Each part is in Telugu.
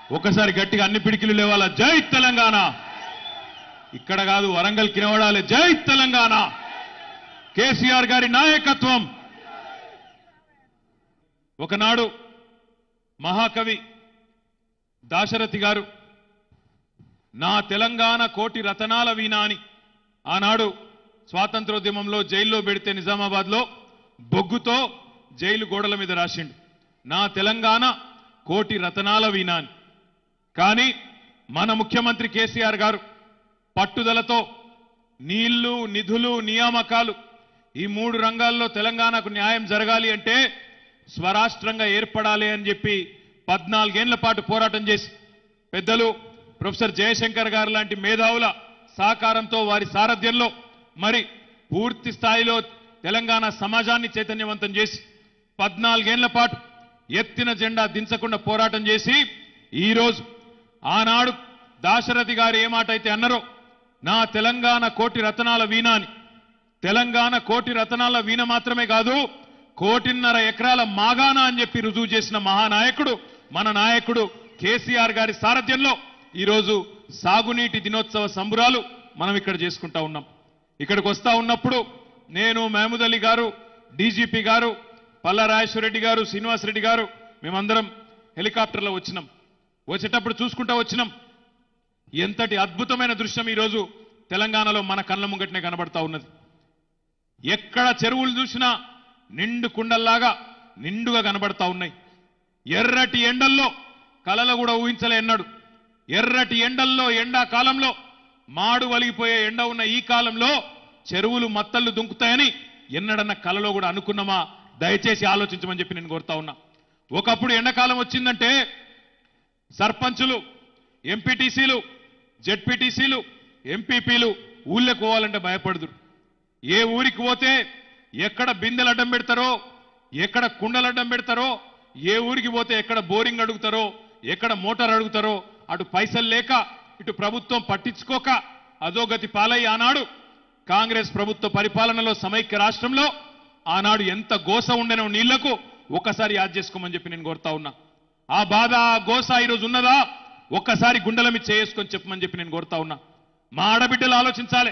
ఒకసారి గట్టిగా అన్ని పిడికిలు లేవాలా జై తెలంగాణ ఇక్కడ కాదు వరంగల్ కినవడాలి జై తెలంగాణ కేసీఆర్ గారి నాయకత్వం ఒకనాడు మహాకవి దాశరథి గారు నా తెలంగాణ కోటి రతనాల వీణ అని ఆనాడు స్వాతంత్రోద్యమంలో జైల్లో పెడితే నిజామాబాద్లో బొగ్గుతో జైలు గోడల మీద రాసిండు నా తెలంగాణ కోటి రతనాల వీణ అని కానీ మన ముఖ్యమంత్రి కేసీఆర్ గారు పట్టుదలతో నీళ్లు నిధులు నియామకాలు ఈ మూడు రంగాల్లో తెలంగాణకు న్యాయం జరగాలి అంటే స్వరాష్ట్రంగా ఏర్పడాలి అని చెప్పి పద్నాలుగేళ్ల పాటు పోరాటం చేసి పెద్దలు ప్రొఫెసర్ జయశంకర్ గారు లాంటి మేధావుల సహకారంతో వారి సారథ్యంలో మరి పూర్తి స్థాయిలో తెలంగాణ సమాజాన్ని చైతన్యవంతం చేసి పద్నాలుగేళ్ల పాటు ఎత్తిన జెండా దించకుండా పోరాటం చేసి ఈరోజు ఆనాడు దాశరథి గారు ఏ మాట అయితే అన్నారో నా తెలంగాణ కోటి రతనాల వీణ అని తెలంగాణ కోటి రతనాల వీణ మాత్రమే కాదు కోటిన్నర ఎకరాల మాగాణ అని చెప్పి రుజువు చేసిన మహానాయకుడు మన నాయకుడు కేసీఆర్ గారి సారథ్యంలో ఈరోజు సాగునీటి దినోత్సవ సంబురాలు మనం ఇక్కడ చేసుకుంటా ఉన్నాం ఇక్కడికి వస్తా ఉన్నప్పుడు నేను మహమూద్ అలీ గారు డీజీపీ గారు పల్లా రాజేశ్వరరెడ్డి గారు శ్రీనివాసరెడ్డి గారు మేమందరం హెలికాప్టర్లో వచ్చినాం వచ్చేటప్పుడు చూసుకుంటా వచ్చినాం ఎంతటి అద్భుతమైన దృశ్యం ఈరోజు తెలంగాణలో మన కళ్ళ ముంగటనే కనబడతా ఉన్నది ఎక్కడ చెరువులు చూసినా నిండు కుండల్లాగా నిండుగా కనబడతా ఉన్నాయి ఎర్రటి ఎండల్లో కలలు కూడా ఊహించలే ఎన్నడు ఎర్రటి ఎండల్లో ఎండాకాలంలో మాడు వలిగిపోయే ఎండ ఉన్న ఈ కాలంలో చెరువులు మత్తళ్ళు దుంకుతాయని ఎన్నడన్న కలలో కూడా అనుకున్నామా దయచేసి ఆలోచించమని చెప్పి నేను కోరుతా ఉన్నా ఒకప్పుడు ఎండాకాలం వచ్చిందంటే సర్పంచులు ఎంపీటీసీలు జెడ్పీటీసీలు ఎంపీపీలు ఊళ్ళకి పోవాలంటే భయపడుదురు ఏ ఊరికి పోతే ఎక్కడ బిందెలు అడ్డం పెడతారో ఎక్కడ కుండలు అడ్డం పెడతారో ఏ ఊరికి పోతే ఎక్కడ బోరింగ్ అడుగుతారో ఎక్కడ మోటార్ అడుగుతారో అటు పైసలు లేక ఇటు ప్రభుత్వం పట్టించుకోక అధోగతి పాలై ఆనాడు కాంగ్రెస్ ప్రభుత్వ పరిపాలనలో సమైక్య రాష్ట్రంలో ఆనాడు ఎంత గోస ఉండెనో నీళ్లకు ఒక్కసారి యాద్ చేసుకోమని చెప్పి నేను కోరుతా ఉన్నా ఆ బాధ ఆ గోస ఈరోజు ఉన్నదా ఒక్కసారి గుండెల మీద చేసుకొని చెప్పమని చెప్పి నేను కోరుతా ఉన్నా మా ఆడబిడ్డలు ఆలోచించాలి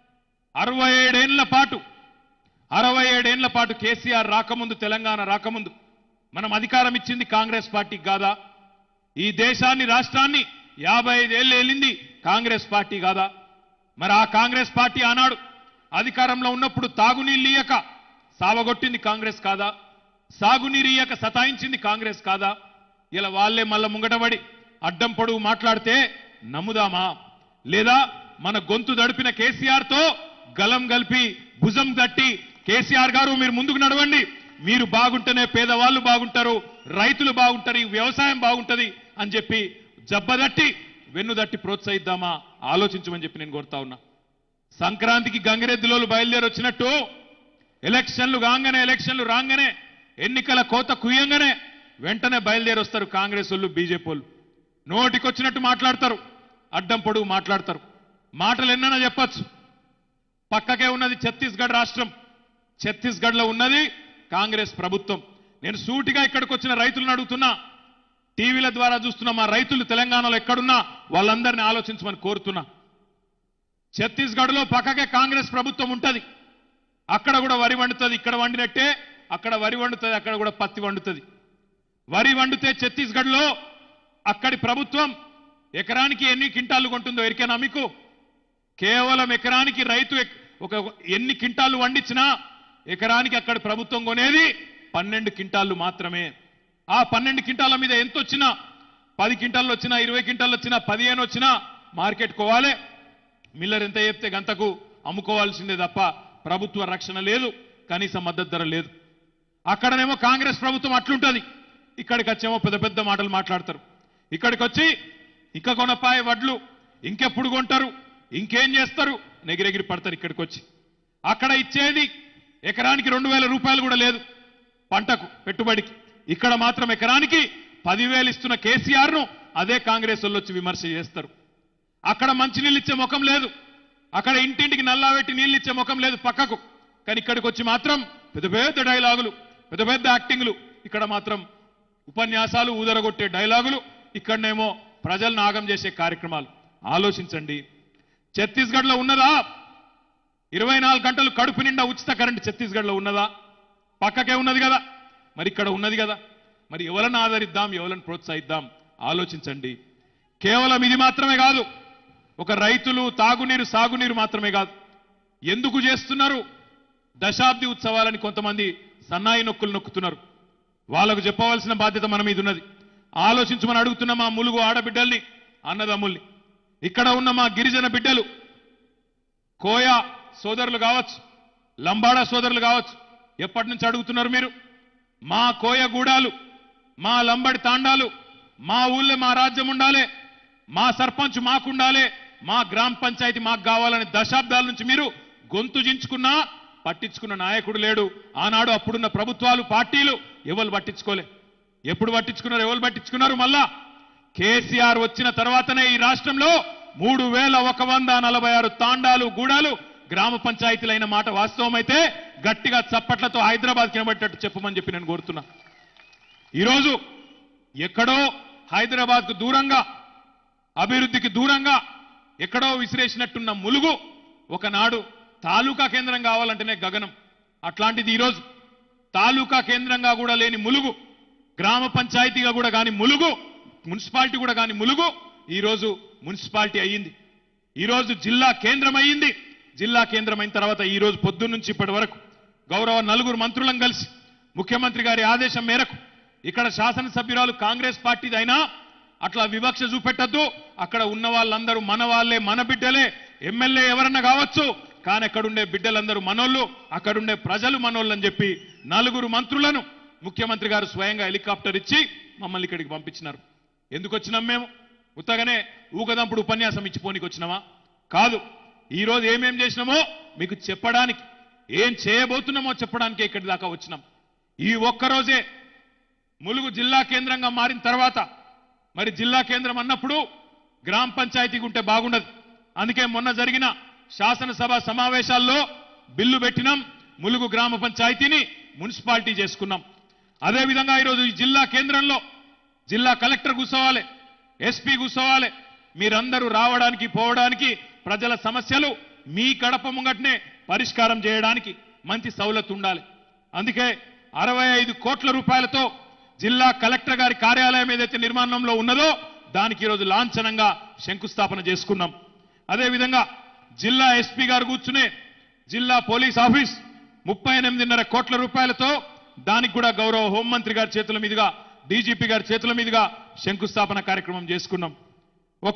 అరవై ఏడేళ్ల పాటు అరవై ఏడేళ్ల పాటు కేసీఆర్ రాకముందు తెలంగాణ రాకముందు మనం అధికారం ఇచ్చింది కాంగ్రెస్ పార్టీకి కాదా ఈ దేశాన్ని రాష్ట్రాన్ని యాభై ఐదేళ్ళు వెళ్ళింది కాంగ్రెస్ పార్టీ కాదా మరి ఆ కాంగ్రెస్ పార్టీ ఆనాడు అధికారంలో ఉన్నప్పుడు తాగునీళ్ళు ఇయ్యక సావగొట్టింది కాంగ్రెస్ కాదా సాగునీరు ఇయ్యక సతాయించింది కాంగ్రెస్ కాదా ఇలా వాళ్ళే మళ్ళా ముంగటబడి అడ్డం పొడుగు మాట్లాడితే నమ్ముదామా లేదా మన గొంతు దడిపిన కేసీఆర్ తో గలం కలిపి భుజం తట్టి కేసీఆర్ గారు మీరు ముందుకు నడవండి మీరు బాగుంటేనే పేదవాళ్ళు బాగుంటారు రైతులు బాగుంటారు ఈ వ్యవసాయం బాగుంటది అని చెప్పి జబ్బదట్టి వెన్నుదట్టి ప్రోత్సహిద్దామా ఆలోచించమని చెప్పి నేను కోరుతా ఉన్నా సంక్రాంతికి గంగిరెద్దులోలు బయలుదేరి వచ్చినట్టు ఎలక్షన్లు కాగానే ఎలక్షన్లు రాగానే ఎన్నికల కోత కుయ్యంగానే వెంటనే బయలుదేరి వస్తారు కాంగ్రెస్ వాళ్ళు బీజేపీ వాళ్ళు నోటికొచ్చినట్టు మాట్లాడతారు అడ్డం పొడుగు మాట్లాడతారు మాటలు ఎన్నైనా చెప్పచ్చు పక్కకే ఉన్నది ఛత్తీస్గఢ్ రాష్ట్రం ఛత్తీస్గఢ్లో ఉన్నది కాంగ్రెస్ ప్రభుత్వం నేను సూటిగా ఇక్కడికి వచ్చిన రైతులను అడుగుతున్నా టీవీల ద్వారా చూస్తున్న మా రైతులు తెలంగాణలో ఎక్కడున్నా వాళ్ళందరినీ ఆలోచించమని కోరుతున్నా ఛత్తీస్గఢ్లో పక్కకే కాంగ్రెస్ ప్రభుత్వం ఉంటది అక్కడ కూడా వరి వండుతుంది ఇక్కడ వండినట్టే అక్కడ వరి వండుతుంది అక్కడ కూడా పత్తి వండుతుంది వరి వండితే ఛత్తీస్గఢ్లో అక్కడి ప్రభుత్వం ఎకరానికి ఎన్ని కింటాలు కొంటుందో ఎరికేనా మీకు కేవలం ఎకరానికి రైతు ఎక్- ఒక ఎన్ని కింటాలు వండించినా ఎకరానికి అక్కడ ప్రభుత్వం కొనేది పన్నెండు కింటాలు మాత్రమే ఆ పన్నెండు కింటాల మీద ఎంత వచ్చినా పది కింటాలు వచ్చినా ఇరవై కింటాలు వచ్చినా పదిహేను వచ్చినా మార్కెట్ కోవాలి మిల్లర్ ఎంత చెప్తే గంతకు అమ్ముకోవాల్సిందే తప్ప ప్రభుత్వ రక్షణ లేదు కనీస మద్దతు ధర లేదు అక్కడనేమో కాంగ్రెస్ ప్రభుత్వం అట్లుంటది ఇక్కడికి వచ్చేమో పెద్ద పెద్ద మాటలు మాట్లాడతారు ఇక్కడికి వచ్చి ఇంకా కొనపాయ వడ్లు ఇంకెప్పుడు కొంటారు ఇంకేం చేస్తారు నెగిరెగిరి పడతారు ఇక్కడికి వచ్చి అక్కడ ఇచ్చేది ఎకరానికి రెండు వేల రూపాయలు కూడా లేదు పంటకు పెట్టుబడికి ఇక్కడ మాత్రం ఎకరానికి పదివేలు ఇస్తున్న కేసీఆర్ ను అదే కాంగ్రెస్ వాళ్ళు వచ్చి విమర్శ చేస్తారు అక్కడ మంచినీళ్ళు ఇచ్చే ముఖం లేదు అక్కడ ఇంటింటికి నల్లా పెట్టి నీళ్ళు ఇచ్చే ముఖం లేదు పక్కకు కానీ ఇక్కడికి వచ్చి మాత్రం పెద్ద పెద్ద డైలాగులు పెద్ద పెద్ద యాక్టింగ్లు ఇక్కడ మాత్రం ఉపన్యాసాలు ఊదరగొట్టే డైలాగులు ఇక్కడనేమో ప్రజలను ఆగం చేసే కార్యక్రమాలు ఆలోచించండి ఛత్తీస్గఢ్లో ఉన్నదా ఇరవై నాలుగు గంటలు కడుపు నిండా ఉచిత కరెంటు ఛత్తీస్గఢ్లో ఉన్నదా పక్కకే ఉన్నది కదా మరి ఇక్కడ ఉన్నది కదా మరి ఎవరిని ఆదరిద్దాం ఎవరిని ప్రోత్సహిద్దాం ఆలోచించండి కేవలం ఇది మాత్రమే కాదు ఒక రైతులు తాగునీరు సాగునీరు మాత్రమే కాదు ఎందుకు చేస్తున్నారు దశాబ్ది ఉత్సవాలని కొంతమంది సన్నాయి నొక్కులు నొక్కుతున్నారు వాళ్ళకు చెప్పవలసిన బాధ్యత మన మీద ఉన్నది ఆలోచించమని అడుగుతున్న మా ములుగు ఆడబిడ్డల్ని అన్నదమ్ముల్ని ఇక్కడ ఉన్న మా గిరిజన బిడ్డలు కోయ సోదరులు కావచ్చు లంబాడా సోదరులు కావచ్చు ఎప్పటి నుంచి అడుగుతున్నారు మీరు మా కోయ గూడాలు మా లంబడి తాండాలు మా ఊళ్ళో మా రాజ్యం ఉండాలి మా సర్పంచ్ మాకుండాలి మా గ్రామ పంచాయతీ మాకు కావాలని దశాబ్దాల నుంచి మీరు గొంతు జించుకున్నా పట్టించుకున్న నాయకుడు లేడు ఆనాడు అప్పుడున్న ప్రభుత్వాలు పార్టీలు ఎవరు పట్టించుకోలే ఎప్పుడు పట్టించుకున్నారు ఎవరు పట్టించుకున్నారు మళ్ళా కేసీఆర్ వచ్చిన తర్వాతనే ఈ రాష్ట్రంలో మూడు వేల ఒక వంద నలభై ఆరు తాండాలు గూడాలు గ్రామ పంచాయతీలైన మాట వాస్తవమైతే గట్టిగా చప్పట్లతో హైదరాబాద్ కినబట్టేట్టు చెప్పమని చెప్పి నేను కోరుతున్నా ఈరోజు ఎక్కడో హైదరాబాద్ కు దూరంగా అభివృద్ధికి దూరంగా ఎక్కడో విసిరేసినట్టున్న ములుగు ఒకనాడు తాలూకా కేంద్రం కావాలంటేనే గగనం అట్లాంటిది ఈరోజు తాలూకా కేంద్రంగా కూడా లేని ములుగు గ్రామ పంచాయతీగా కూడా కాని ములుగు మున్సిపాలిటీ కూడా కాని ములుగు ఈరోజు మున్సిపాలిటీ అయ్యింది ఈరోజు జిల్లా కేంద్రం అయ్యింది జిల్లా కేంద్రం అయిన తర్వాత ఈ రోజు పొద్దున్న నుంచి ఇప్పటి వరకు గౌరవ నలుగురు మంత్రులను కలిసి ముఖ్యమంత్రి గారి ఆదేశం మేరకు ఇక్కడ శాసనసభ్యురాలు కాంగ్రెస్ పార్టీది అయినా అట్లా వివక్ష చూపెట్టద్దు అక్కడ ఉన్న వాళ్ళందరూ మన వాళ్ళే మన బిడ్డలే ఎమ్మెల్యే ఎవరన్నా కావచ్చు కానీ అక్కడుండే బిడ్డలందరూ మనోళ్ళు అక్కడుండే ప్రజలు మనోళ్ళు అని చెప్పి నలుగురు మంత్రులను ముఖ్యమంత్రి గారు స్వయంగా హెలికాప్టర్ ఇచ్చి మమ్మల్ని ఇక్కడికి పంపించినారు ఎందుకు వచ్చినాం మేము ఉత్తగానే ఊకదంపుడు ఉపన్యాసం ఇచ్చిపోనికి వచ్చినామా కాదు ఈ రోజు ఏమేం చేసినామో మీకు చెప్పడానికి ఏం చేయబోతున్నామో చెప్పడానికే ఇక్కడి దాకా వచ్చినాం ఈ ఒక్కరోజే ములుగు జిల్లా కేంద్రంగా మారిన తర్వాత మరి జిల్లా కేంద్రం అన్నప్పుడు గ్రామ పంచాయతీకి ఉంటే బాగుండదు అందుకే మొన్న జరిగిన శాసనసభ సమావేశాల్లో బిల్లు పెట్టినాం ములుగు గ్రామ పంచాయతీని మున్సిపాలిటీ చేసుకున్నాం అదేవిధంగా ఈరోజు ఈ జిల్లా కేంద్రంలో జిల్లా కలెక్టర్ కూర్చోవాలి ఎస్పీ కూర్చోవాలి మీరందరూ రావడానికి పోవడానికి ప్రజల సమస్యలు మీ కడప ముంగటనే పరిష్కారం చేయడానికి మంచి సౌలత్ ఉండాలి అందుకే అరవై ఐదు కోట్ల రూపాయలతో జిల్లా కలెక్టర్ గారి కార్యాలయం ఏదైతే నిర్మాణంలో ఉన్నదో దానికి ఈరోజు లాంఛనంగా శంకుస్థాపన చేసుకున్నాం అదేవిధంగా జిల్లా ఎస్పీ గారు కూర్చునే జిల్లా పోలీస్ ఆఫీస్ ముప్పై ఎనిమిదిన్నర కోట్ల రూపాయలతో దానికి కూడా గౌరవ హోంమంత్రి గారి చేతుల మీదుగా డీజీపీ గారి చేతుల మీదుగా శంకుస్థాపన కార్యక్రమం చేసుకున్నాం ఒక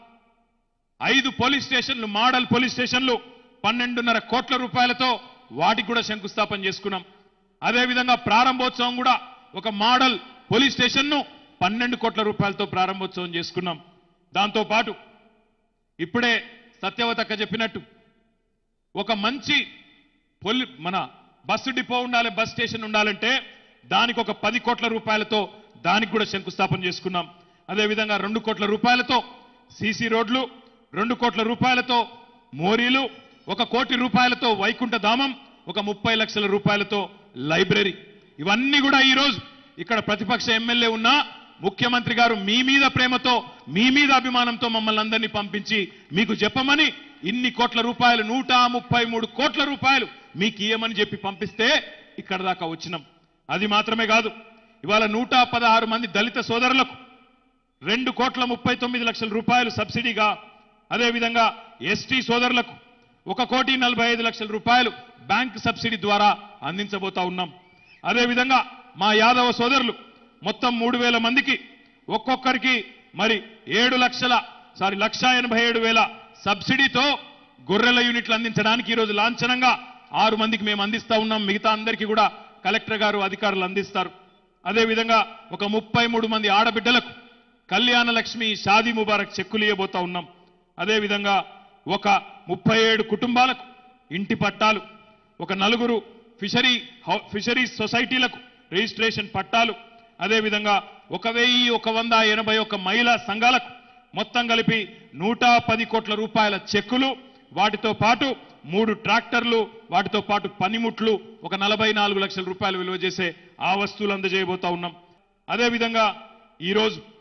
ఐదు పోలీస్ స్టేషన్లు మోడల్ పోలీస్ స్టేషన్లు పన్నెండున్నర కోట్ల రూపాయలతో వాటికి కూడా శంకుస్థాపన చేసుకున్నాం అదేవిధంగా ప్రారంభోత్సవం కూడా ఒక మోడల్ పోలీస్ స్టేషన్ను పన్నెండు కోట్ల రూపాయలతో ప్రారంభోత్సవం చేసుకున్నాం దాంతో పాటు ఇప్పుడే సత్యవతక్క చెప్పినట్టు ఒక మంచి పొలి మన బస్సు డిపో ఉండాలి బస్ స్టేషన్ ఉండాలంటే దానికి ఒక పది కోట్ల రూపాయలతో దానికి కూడా శంకుస్థాపన చేసుకున్నాం అదేవిధంగా రెండు కోట్ల రూపాయలతో సీసీ రోడ్లు రెండు కోట్ల రూపాయలతో మోరీలు ఒక కోటి రూపాయలతో వైకుంఠ ధామం ఒక ముప్పై లక్షల రూపాయలతో లైబ్రరీ ఇవన్నీ కూడా ఈ రోజు ఇక్కడ ప్రతిపక్ష ఎమ్మెల్యే ఉన్నా ముఖ్యమంత్రి గారు మీ మీద ప్రేమతో మీ మీద అభిమానంతో మమ్మల్ని అందరినీ పంపించి మీకు చెప్పమని ఇన్ని కోట్ల రూపాయలు నూట ముప్పై మూడు కోట్ల రూపాయలు మీకు ఇయ్యమని చెప్పి పంపిస్తే ఇక్కడ దాకా వచ్చినాం అది మాత్రమే కాదు ఇవాళ నూట పదహారు మంది దళిత సోదరులకు రెండు కోట్ల ముప్పై తొమ్మిది లక్షల రూపాయలు సబ్సిడీగా అదేవిధంగా ఎస్టీ సోదరులకు ఒక కోటి నలభై ఐదు లక్షల రూపాయలు బ్యాంక్ సబ్సిడీ ద్వారా అందించబోతా ఉన్నాం అదేవిధంగా మా యాదవ సోదరులు మొత్తం మూడు వేల మందికి ఒక్కొక్కరికి మరి ఏడు లక్షల సారీ లక్ష ఎనభై ఏడు వేల సబ్సిడీతో గొర్రెల యూనిట్లు అందించడానికి ఈరోజు లాంఛనంగా ఆరు మందికి మేము అందిస్తా ఉన్నాం మిగతా అందరికీ కూడా కలెక్టర్ గారు అధికారులు అందిస్తారు అదేవిధంగా ఒక ముప్పై మూడు మంది ఆడబిడ్డలకు కళ్యాణ లక్ష్మి షాదీ ముబారక్ చెక్కులు ఇవ్వబోతా ఉన్నాం అదేవిధంగా ఒక ముప్పై ఏడు కుటుంబాలకు ఇంటి పట్టాలు ఒక నలుగురు ఫిషరీ హౌ- ఫిషరీస్ సొసైటీలకు రిజిస్ట్రేషన్ పట్టాలు అదేవిధంగా ఒక వెయ్యి ఒక వంద ఎనభై ఒక మహిళా సంఘాలకు మొత్తం కలిపి నూట పది కోట్ల రూపాయల చెక్కులు వాటితో పాటు మూడు ట్రాక్టర్లు వాటితో పాటు పనిముట్లు ఒక నలభై నాలుగు లక్షల రూపాయలు విలువ చేసే ఆ వస్తువులు అందజేయబోతా ఉన్నాం అదేవిధంగా ఈరోజు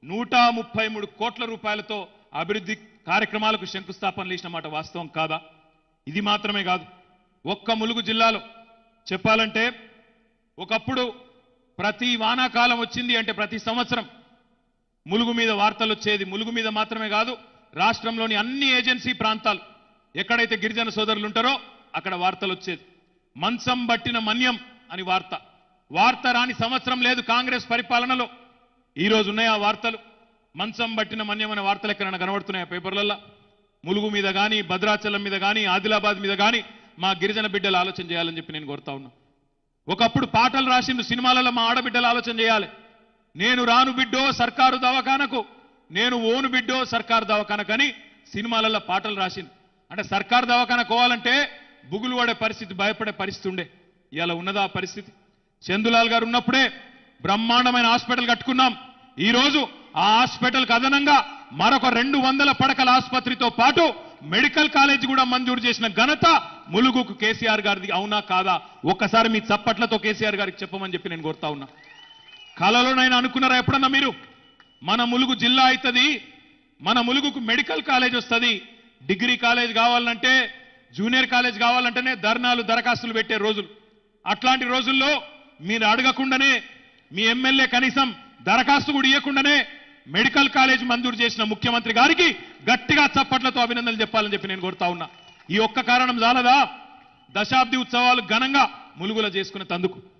నూట ముప్పై మూడు కోట్ల రూపాయలతో అభివృద్ధి కార్యక్రమాలకు శంకుస్థాపనలు ఇచ్చిన మాట వాస్తవం కాదా ఇది మాత్రమే కాదు ఒక్క ములుగు జిల్లాలో చెప్పాలంటే ఒకప్పుడు ప్రతి వానాకాలం వచ్చింది అంటే ప్రతి సంవత్సరం ములుగు మీద వార్తలు వచ్చేది ములుగు మీద మాత్రమే కాదు రాష్ట్రంలోని అన్ని ఏజెన్సీ ప్రాంతాలు ఎక్కడైతే గిరిజన సోదరులు ఉంటారో అక్కడ వార్తలు వచ్చేది మంచం బట్టిన మన్యం అని వార్త వార్త రాని సంవత్సరం లేదు కాంగ్రెస్ పరిపాలనలో ఈ రోజు ఉన్నాయి ఆ వార్తలు మంచం బట్టిన మన్యం అనే వార్తలు ఎక్కడైనా కనబడుతున్నాయి ఆ పేపర్లలో ములుగు మీద కానీ భద్రాచలం మీద కానీ ఆదిలాబాద్ మీద కానీ మా గిరిజన బిడ్డలు ఆలోచన చేయాలని చెప్పి నేను కోరుతా ఉన్నా ఒకప్పుడు పాటలు రాసిండు సినిమాలలో మా ఆడబిడ్డలు ఆలోచన చేయాలి నేను రాను బిడ్డో సర్కారు దవాఖానకు నేను ఓను బిడ్డో సర్కారు దవాఖానకని సినిమాలలో పాటలు రాసింది అంటే సర్కారు దవాఖాన పోవాలంటే బుగులు పడే పరిస్థితి భయపడే పరిస్థితి ఉండే ఇవాళ ఉన్నదా ఆ పరిస్థితి చందులాల్ గారు ఉన్నప్పుడే బ్రహ్మాండమైన హాస్పిటల్ కట్టుకున్నాం ఈ రోజు ఆ హాస్పిటల్కి అదనంగా మరొక రెండు వందల పడకల ఆసుపత్రితో పాటు మెడికల్ కాలేజ్ కూడా మంజూరు చేసిన ఘనత ములుగుకు కేసీఆర్ గారిది అవునా కాదా ఒక్కసారి మీ చప్పట్లతో కేసీఆర్ గారికి చెప్పమని చెప్పి నేను కోరుతా ఉన్నా కలలోనైనా అనుకున్నారా ఎప్పుడన్నా మీరు మన ములుగు జిల్లా అవుతుంది మన ములుగుకు మెడికల్ కాలేజ్ వస్తుంది డిగ్రీ కాలేజ్ కావాలంటే జూనియర్ కాలేజ్ కావాలంటేనే ధర్నాలు దరఖాస్తులు పెట్టే రోజులు అట్లాంటి రోజుల్లో మీరు అడగకుండానే మీ ఎమ్మెల్యే కనీసం దరఖాస్తు కూడా ఇవ్వకుండానే మెడికల్ కాలేజ్ మంజూరు చేసిన ముఖ్యమంత్రి గారికి గట్టిగా చప్పట్లతో అభినందనలు చెప్పాలని చెప్పి నేను కోరుతా ఉన్నా ఈ ఒక్క కారణం చాలదా దశాబ్ది ఉత్సవాలు ఘనంగా ములుగులో చేసుకునే తందుకు